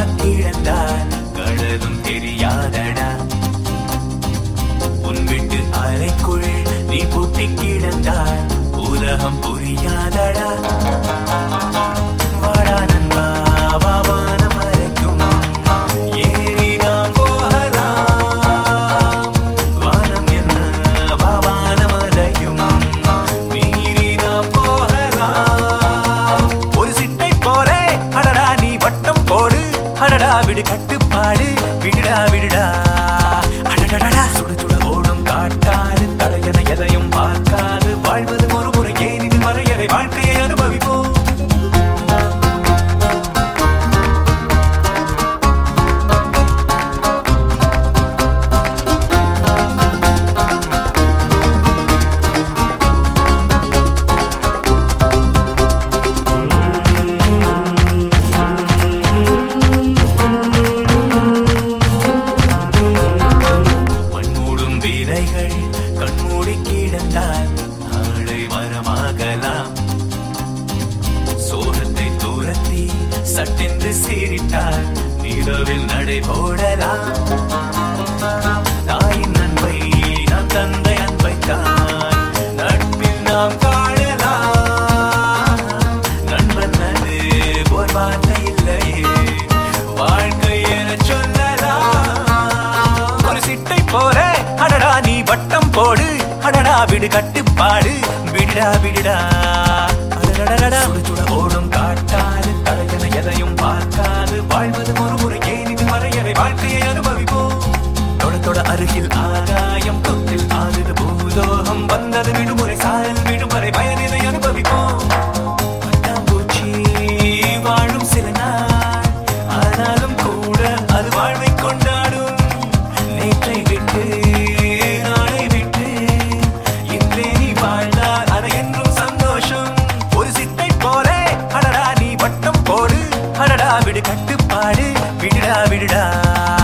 கிடந்தால் கடலும் தெரியாதடா உன் வீட்டு அறைக்குள் நீ பூட்டி கிடந்தால் உலகம் புரியாதடா வாடா நண்பா, வா வானம் வரைக்கும் ஏறி நாம் போகலாம். வானம் என்ன, வா வானமலையும் மீறி நாம் போகலாம். ஒரு சிட்டை போலே அடடா நீ வட்டம் போடு அடடா விடு கட்டுப்பாடு விடுடா விடுடா அடடடடா சுடு சுட ஓடும் காட்டாது தலையன எதையும் பார்க்காது வாழ்வது ஒரு முறை ஏன் இது வரையறை வாழ்க்கையை அனுபவிப்போம் மண்மூடும் வீரைகள் கண்மூடி கிடந்தால் நாளை மரமாகலாம் சோகத்தை தூரத்தி சட்டென்று சீரிட்டால் நிலவில் நடை போடலாம் தாயின் அன்பை நாம் தந்தை அன்பை தான் நட்பில் நாம் காணலாம் நண்பன் அது போர் வார்த்தை இல்லையே வாழ்க்கை என சொல்லலாம் ஒரு சிட்டை போல அடடா நீ வட்டம் போடு அடடா விடு கட்டுப்பாடு விடுடா விடுடா அடடடடடா. சுட சுட ஓடும் காட்டாது தலையன எதையும் பார்க்காது வாழ்வது ஒரு முறை ஏன் இது வரையறை வாழ்க்கையை அனுபவிப்போம் தொட தொட அருகில் ஆகாயம் தொட்டில் ஆகுது பூலோகம் வந்தது விடுமுறை சாயல் விடுமுறை பயனிலை அனுபவிப்போம் பட்டாம்பூச்சி வாழும் சில நாள் ஆனாலும் கூட அது வாழ்வை கொண்டாடும் நேற்றை விட்டு நாளை விட்டு இன்றே நீ வாழ்ந்தால் அது என்றும் சந்தோஷம் ஒரு சித்தை போலே அடடா நீ வட்டம் போடு அடடா விடு கட்டுப்பாடு விடுடா விடுடா